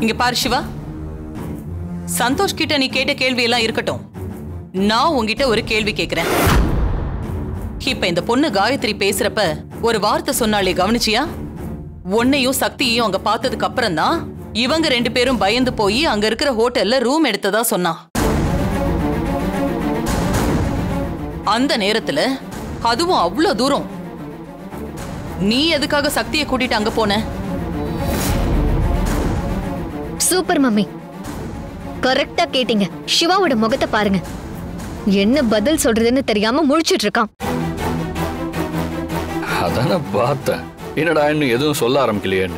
இங்க பாரு சிவா சந்தோஷ் கிட்ட நீ கேட்ட கேள்வி எல்லாம் இருக்கட்டும் நான் உன்கிட்ட ஒரு கேள்வி கேக்குறேன் இப்ப இந்த பொண்ணு காயத்ரி பேசுறப்ப ஒரு வார்த்தை சொன்னாலே கவனிச்சியா உன்னையும் சக்தியையும் அங்க பார்த்ததுக்கு அப்புறம் தான் இவங்க ரெண்டு பேரும் பயந்து போய் அங்க இருக்கிற ஹோட்டல்ல ரூம் எடுத்ததா சொன்னா அந்த நேரத்துல அதுவும் அவ்வளவு தூரம் நீ எதுக்காக சக்தியை கூட்டிட்டு அங்க போன சூப்பர் மம்மி கரெக்டா கேட்டீங்க சிவாவோட முகத்தை பாருங்க என்ன பதில் சொல்றதுன்னு தெரியாம முழிச்சிட்டு இருக்கான் அதானே பார்த்தேன் என்னடா இன்னும் எதுவும் சொல்ல ஆரம்பிக்கலையேன்னு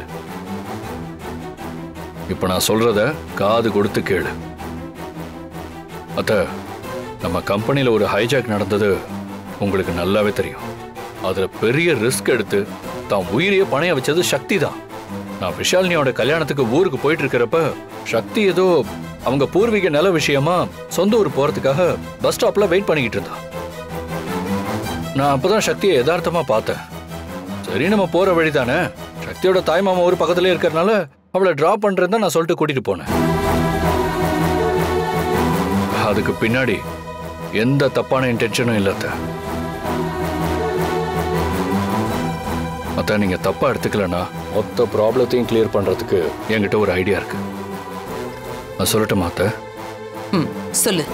இப்ப நான் சொல்றத காது கொடுத்து கேளு அத்த நம்ம கம்பெனில ஒரு ஹைஜாக் நடந்தது உங்களுக்கு நல்லாவே தெரியும் அதுல பெரிய ரிஸ்க் எடுத்து தான் உயிரையே பணைய வச்சது சக்தி தான் நான் விஷாலினியோட கல்யாணத்துக்கு ஊருக்கு போயிட்டு இருக்கிறப்ப சக்தி ஏதோ அவங்க பூர்வீக நில விஷயமா சொந்த ஊர் போறதுக்காக பஸ் ஸ்டாப்ல வெயிட் பண்ணிக்கிட்டு இருந்தா நான் அப்பதான் சக்தியை யதார்த்தமா பார்த்தேன் சரி நம்ம போற வழி தானே சக்தியோட தாய் மாமா ஒரு பக்கத்துல இருக்கறனால அவளை டிராப் பண்றதா நான் சொல்லிட்டு கூட்டிட்டு போனேன் அதுக்கு பின்னாடி எந்த தப்பான இன்டென்ஷனும் இல்ல அத்தை. அத்தை நீங்க தப்பா எடுத்துக்கலனா மொத்த ப்ராப்ளத்தையும் கிளியர் பண்றதுக்கு என்கிட்ட ஒரு ஐடியா இருக்கு நான் சொல்லட்டுமா அத்தை ம் சொல்லு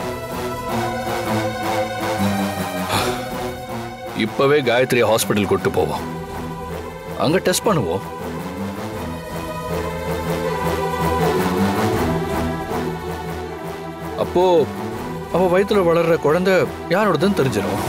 இப்பவே காயத்ரி ஹாஸ்பிட்டல் கூட்டு போவோம் அங்க டெஸ்ட் பண்ணுவோம் அப்போ அவ வயித்துல வளர்ற குழந்தை யாரோடதுன்னு தெரிஞ்சிடும்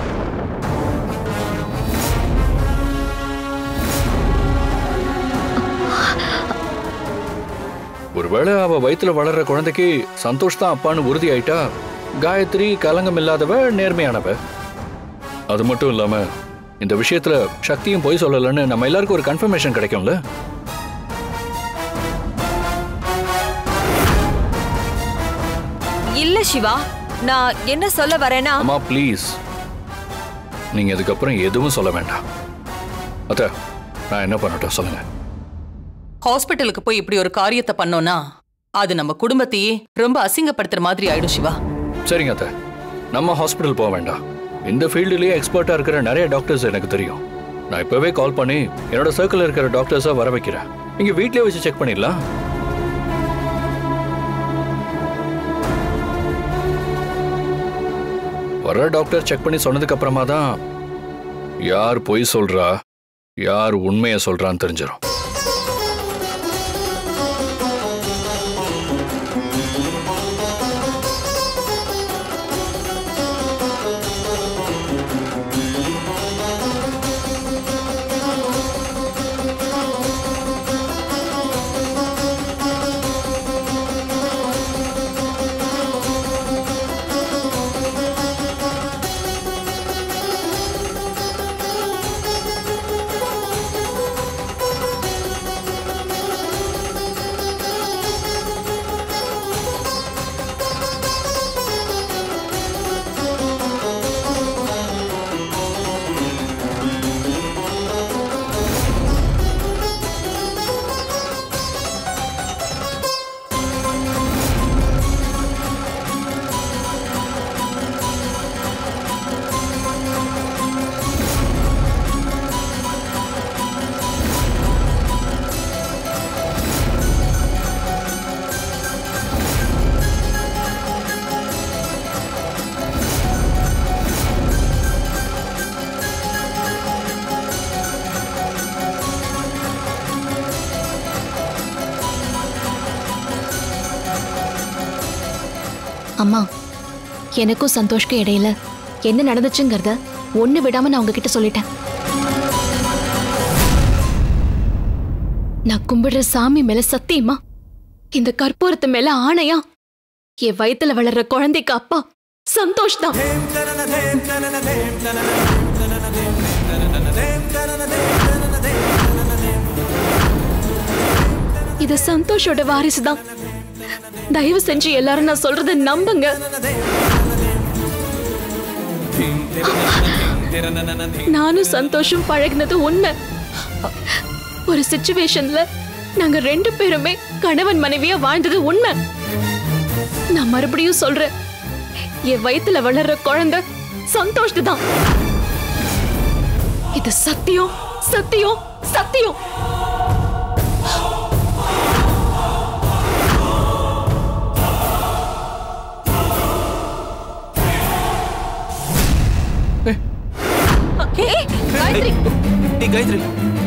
ஒருவேளை அவ வயித்துல வளர்ற குழந்தைக்கு சந்தோஷ் தான் அப்பான்னு உறுதி ஆயிட்டா காயத்ரி கலங்கம் இல்லாதவ நேர்மையானவ அது மட்டும் இல்லாம இந்த விஷயத்துல சக்தியும் போய் சொல்லலன்னு நம்ம எல்லாருக்கும் ஒரு கன்ஃபர்மேஷன் கிடைக்கும்ல இல்ல சிவா நான் என்ன சொல்ல வரேன்னா அம்மா ப்ளீஸ் நீங்க இதுக்கப்புறம் எதுவும் சொல்ல வேண்டாம் அத்த நான் என்ன பண்ணட்டும் சொல்லுங்க ஹாஸ்பிட்டலுக்கு போய் இப்படி ஒரு காரியத்தை பண்ணோம்னா அது நம்ம குடும்பத்தையே ரொம்ப அசிங்கப்படுத்துற மாதிரி ஆயிடும் சிவா சரிங்க அத்த நம்ம ஹாஸ்பிட்டல் போக வேண்டாம் இந்த ஃபீல்டுலயே எக்ஸ்பர்ட்டா இருக்கிற நிறைய டாக்டர்ஸ் எனக்கு தெரியும் நான் இப்பவே கால் பண்ணி என்னோட சர்க்கிள் இருக்கிற டாக்டர்ஸா வர வைக்கிறேன் நீங்க வீட்லயே வச்சு செக் பண்ணிடலாம் வர டாக்டர் செக் பண்ணி சொன்னதுக்கு அப்புறமா தான் யார் பொய் சொல்றா யார் உண்மையை சொல்றான்னு தெரிஞ்சிடும் அம்மா எனக்கும் சந்தோஷ்க்கும் இடையில என்ன நடந்துச்சுங்கிறத ஒண்ணு விடாம நான் உங்ககிட்ட சொல்லிட்டேன் நான் கும்பிடுற சாமி மேல சத்தியமா இந்த கற்பூரத்து மேல ஆணையா என் வயித்துல வளர்ற குழந்தைக்கு அப்பா சந்தோஷ் தான் இது சந்தோஷோட வாரிசு தான் தயவு செஞ்சு எல்லாரும் நான் சொல்றத நம்புங்க நானும் சந்தோஷம் பழகினது உண்மை ஒரு சுச்சுவேஷன்ல நாங்க ரெண்டு பேருமே கணவன் மனைவியா வாழ்ந்தது உண்மை நான் மறுபடியும் சொல்றேன் என் வயித்துல வளர்ற குழந்தை சந்தோஷ் தான் இது சத்தியம் சத்தியம் சத்தியம் ஏய் காயத்ரி